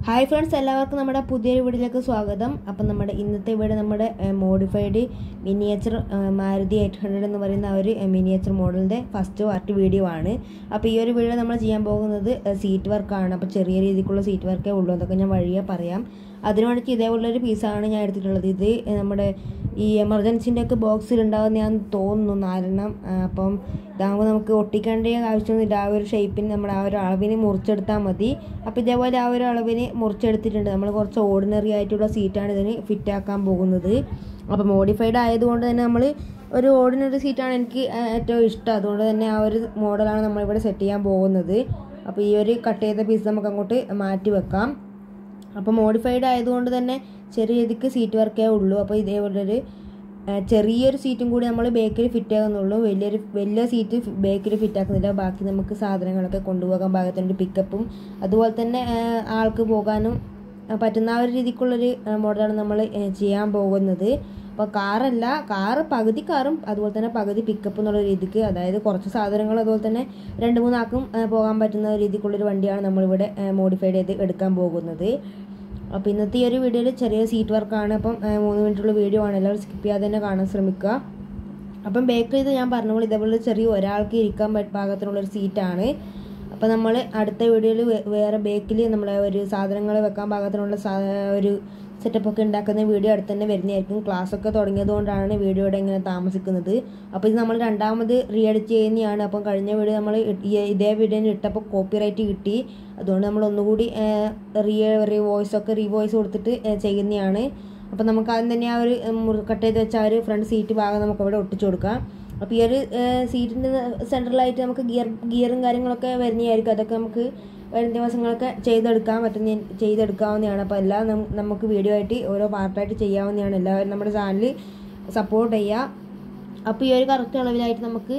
hi friends എല്ലാവർക്കും നമ്മുടെ പുതിയൊരു വീഡിയോയിലേക്ക് സ്വാഗതം അപ്പം നമ്മുടെ ഇന്നത്തെ വീഡിയോ നമ്മുടെ modified miniature Maruti eight hundred എന്ന് പറയുന്ന ആ ഒരു മിനിയേച്ചർ മോഡലിൻ്റെ ഫസ്റ്റ് പാർട്ട് വീഡിയോ ആണ് അപ്പോൾ ഈ ഒരു വീഡിയോ നമ്മൾ ചെയ്യാൻ പോകുന്നത് സീറ്റ് വർക്കാണ് അപ്പോൾ ചെറിയ രീതിക്കുള്ള സീറ്റ് വർക്കേ ഉള്ളൂ അതൊക്കെ ഞാൻ വഴിയെ പറയാം അതിന് വേണ്ടിയിട്ട് ഇതേപോലുള്ളൊരു പീസാണ് ഞാൻ എടുത്തിട്ടുള്ളത് ഇത് നമ്മുടെ ഈ എമർജൻസിൻ്റെ ഒക്കെ ബോക്സിൽ ഉണ്ടാകുന്ന ഞാൻ തോന്നുന്നു നാലെണ്ണം ആ, അപ്പം ഇതാകുമ്പോൾ നമുക്ക് ഒട്ടിക്കേണ്ട ആവശ്യമൊന്നുമില്ല ആ ഒരു ഷേപ്പിന് നമ്മൾ ആ ഒരു അളവിന് മുറിച്ചെടുത്താൽ മതി അപ്പോൾ ഇതേപോലെ ആ ഒരു അളവിന് മുറിച്ചെടുത്തിട്ടുണ്ട് നമ്മൾ കുറച്ച് ഓർഡിനറി ആയിട്ടുള്ള സീറ്റാണ് ഇതിന് ഫിറ്റ് ആക്കാൻ പോകുന്നത് അപ്പോൾ മോഡിഫൈഡ് ആയതുകൊണ്ട് തന്നെ നമ്മൾ ഒരു ഓർഡിനറി സീറ്റാണ് എനിക്ക് ആ, ഏറ്റവും ഇഷ്ടം അതുകൊണ്ട് തന്നെ ആ ഒരു മോഡലാണ് നമ്മളിവിടെ സെറ്റ് ചെയ്യാൻ പോകുന്നത് അപ്പോൾ ഈ ഒരു കട്ട് ചെയ്ത പീസ് നമുക്ക് അങ്ങോട്ട് മാറ്റി വെക്കാം അപ്പോൾ മോഡിഫൈഡ് ആയതുകൊണ്ട് തന്നെ ചെറിയ രീതിക്ക് സീറ്റ് വർക്കേ ഉള്ളൂ അപ്പോൾ ഇതേപോലൊരു ആ, ചെറിയൊരു സീറ്റും കൂടി നമ്മൾ ബേക്കിൽ ഫിറ്റ് ആകുന്നുള്ളൂ വലിയൊരു വലിയ സീറ്റ് ബേക്കിൽ ഫിറ്റ് ആക്കുന്നില്ല ബാക്കി നമുക്ക് സാധനങ്ങളൊക്കെ കൊണ്ടുപോകാൻ പാകത്തിനൊരു പിക്കപ്പും അതുപോലെ തന്നെ ആ, ആൾക്ക് പോകാനും ആ, പറ്റുന്ന ആ ഒരു രീതിക്കുള്ളൊരു ആ, മോഡലാണ് നമ്മൾ ആ, ചെയ്യാൻ പോകുന്നത് അപ്പോൾ കാറല്ല കാറ് പകുതി കാറും അതുപോലെ തന്നെ പകുതി പിക്കപ്പ് എന്നുള്ള രീതിക്ക് അതായത് കുറച്ച് സാധനങ്ങൾ അതുപോലെ തന്നെ രണ്ട് മൂന്നാൾക്കും ആ, പോകാൻ പറ്റുന്ന രീതിക്കുള്ളൊരു വണ്ടിയാണ് നമ്മളിവിടെ മോഡിഫൈഡ് ചെയ്ത് എടുക്കാൻ പോകുന്നത് അപ്പോൾ ഇന്നത്തെ ഈ ഒരു വീഡിയോയിൽ ചെറിയ സീറ്റ് വർക്കാണ് അപ്പം ആ, മൂന്ന് മിനിറ്റുള്ള വീഡിയോ ആണ് എല്ലാവരും സ്കിപ്പ് ചെയ്യാതെ തന്നെ കാണാൻ ശ്രമിക്കുക അപ്പം ബേക്കിൽ ഇത് ഞാൻ പറഞ്ഞ പോലെ ഇതേപോലെ ചെറിയ ഒരാൾക്ക് ഇരിക്കാൻ പറ്റ- പാകത്തിനുള്ളൊരു സീറ്റാണ് അപ്പോൾ നമ്മൾ അടുത്ത വീഡിയോയിൽ വേറെ ബേക്കിൽ നമ്മളെ ഒരു സാധനങ്ങൾ വെക്കാൻ പാകത്തിനുള്ള സാ- ഒരു സെറ്റപ്പ് ഒക്കെ ഉണ്ടാക്കുന്ന വീഡിയോ അടുത്ത് തന്നെ വരുന്നതായിരിക്കും ക്ലാസ് ഒക്കെ തുടങ്ങിയതുകൊണ്ടാണ് വീഡിയോയുടെ ഇങ്ങനെ താമസിക്കുന്നത് അപ്പോൾ ഇത് നമ്മൾ രണ്ടാമത് റീ എഡിറ്റ് ചെയ്യുന്നതാണ് അപ്പം കഴിഞ്ഞ വീഡിയോ നമ്മൾ ഇതേ വീഡിയോയിൽ ഇട്ടപ്പോൾ കോപ്പി റൈറ്റ് കിട്ടി അതുകൊണ്ട് നമ്മൾ ഒന്നുകൂടി റീ റീ വോയിസ് ഒക്കെ റീ വോയിസ് കൊടുത്തിട്ട് ഏ, ചെയ്യുന്നതാണ് അപ്പോൾ നമുക്ക് ആദ്യം തന്നെ ആ ഒരു കട്ട് ചെയ്ത് വെച്ച ആ ഒരു ഫ്രണ്ട് സീറ്റ് ഭാഗം നമുക്ക് അവിടെ ഒട്ടിച്ചു കൊടുക്കാം അപ്പോൾ ഈ ഒരു സീറ്റിൻ്റെ സെൻട്രലായിട്ട് നമുക്ക് ഗിയർ ഗിയറും കാര്യങ്ങളൊക്കെ വരുന്നതായിരിക്കും അതൊക്കെ നമുക്ക് വരും ദിവസങ്ങളൊക്കെ ചെയ്തെടുക്കാൻ പറ്റുന്ന ചെയ്തെടുക്കാവുന്നതാണ് അപ്പോൾ എല്ലാം നം- നമുക്ക് വീഡിയോ ആയിട്ട് ഓരോ പാർട്ടായിട്ട് ചെയ്യാവുന്നതാണ് എല്ലാവരും നമ്മുടെ ചാനൽ സപ്പോർട്ട് ചെയ്യുക അപ്പോൾ ഈ ഒരു കറക്റ്റ് അളവിലായിട്ട് നമുക്ക്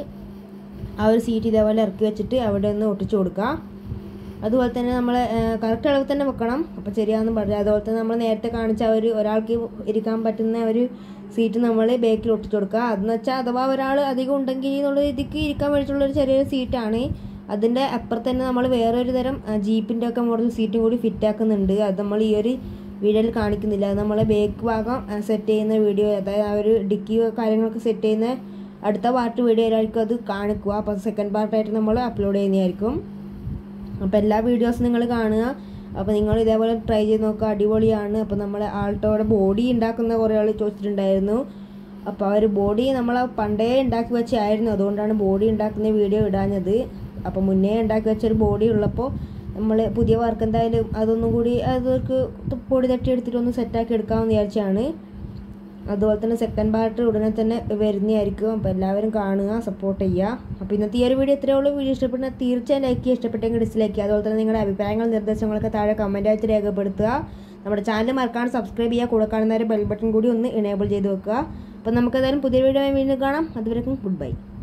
ആ ഒരു സീറ്റ് ഇതേപോലെ ഇറക്കി വെച്ചിട്ട് അവിടെ ഒന്ന് ഒട്ടിച്ചു കൊടുക്കുക അതുപോലെ തന്നെ നമ്മൾ കറക്റ്റ് അളവിൽ തന്നെ വെക്കണം അപ്പോൾ ശരിയാണെന്ന് പറഞ്ഞു അതുപോലെ തന്നെ നമ്മൾ നേരത്തെ കാണിച്ച ആ ഒരു ഒരാൾക്ക് ഇരിക്കാൻ പറ്റുന്ന ഒരു സീറ്റ് നമ്മൾ ബേക്കിൽ ഒട്ടിച്ചു കൊടുക്കുക അതെന്ന് വെച്ചാൽ അഥവാ ഒരാൾ അധികം ഉണ്ടെങ്കിൽ എന്നുള്ള രീതിക്ക് ഇരിക്കാൻ വേണ്ടിയിട്ടുള്ള ഒരു ചെറിയൊരു സീറ്റാണ് അതിൻ്റെ അപ്പുറത്ത് തന്നെ നമ്മൾ വേറൊരു തരം ജീപ്പിൻ്റെ ഒക്കെ മോഡൽ സീറ്റും കൂടി ഫിറ്റ് ആക്കുന്നുണ്ട് അത് നമ്മൾ ഈ ഒരു വീഡിയോയിൽ കാണിക്കുന്നില്ല അത് നമ്മൾ ബേക്ക് ഭാഗം സെറ്റ് ചെയ്യുന്ന വീഡിയോ അതായത് ആ ഒരു ഡിക്കി കാര്യങ്ങളൊക്കെ സെറ്റ് ചെയ്യുന്ന അടുത്ത പാർട്ട് വീഡിയോയിലായിരിക്കും അത് കാണിക്കുക അപ്പോൾ സെക്കൻഡ് പാർട്ടായിട്ട് നമ്മൾ അപ്ലോഡ് ചെയ്യുന്നതായിരിക്കും അപ്പോൾ എല്ലാ വീഡിയോസും നിങ്ങൾ കാണുക അപ്പോൾ നിങ്ങൾ ഇതേപോലെ ട്രൈ ചെയ്ത് നോക്കുക അടിപൊളിയാണ് അപ്പോൾ നമ്മൾ ആൾട്ടോയുടെ ബോഡി ഉണ്ടാക്കുന്ന കുറേ ആൾ ചോദിച്ചിട്ടുണ്ടായിരുന്നു അപ്പോൾ ആ ഒരു ബോഡി നമ്മൾ പണ്ടേ ഉണ്ടാക്കി വെച്ചായിരുന്നു അതുകൊണ്ടാണ് ബോഡി ഉണ്ടാക്കുന്ന വീഡിയോ ഇടാഞ്ഞത് അപ്പോൾ മുന്നേ ഉണ്ടാക്കി വെച്ചൊരു ബോഡി ഉള്ളപ്പോൾ നമ്മൾ പുതിയ വർക്ക് എന്തായാലും അതൊന്നും കൂടി അതൊക്കെ പൊടി തട്ടി എടുത്തിട്ട് ഒന്ന് സെറ്റാക്കി എടുക്കാമെന്ന് വിചാരിച്ചാണ് അതുപോലെ തന്നെ സെക്കൻഡ് പാർട്ട് ഉടനെ തന്നെ വരുന്നതായിരിക്കും അപ്പോൾ എല്ലാവരും കാണുക സപ്പോർട്ട് ചെയ്യുക അപ്പോൾ ഇന്നത്തെ ഈ ഒരു വീഡിയോ ഇത്രയേ ഉള്ളൂ വീഡിയോ ഇഷ്ടപ്പെടുന്ന തീർച്ചയായും ലൈക്ക് ചെയ്യുക ഇഷ്ടപ്പെട്ടെങ്കിൽ ഡിസ്ലൈക്ക് ചെയ്യുക അതുപോലെ തന്നെ നിങ്ങളുടെ അഭിപ്രായങ്ങൾ നിർദ്ദേശങ്ങളൊക്കെ താഴെ കമൻ്റ് ആയിട്ട് രേഖപ്പെടുത്തുക നമ്മുടെ ചാനൽ മറക്കാണ്ട് സബ്സ്ക്രൈബ് ചെയ്യുക കൂടെ കാണുന്ന ഒരു ബെൽ ബട്ടൺ കൂടി ഒന്ന് എനേബിൾ ചെയ്ത് വെക്കുക അപ്പോൾ നമുക്ക് ഏതായാലും പുതിയ വീഡിയോ വീണ്ടും കാണാം അതുവരെക്കും ഗുഡ് ബൈ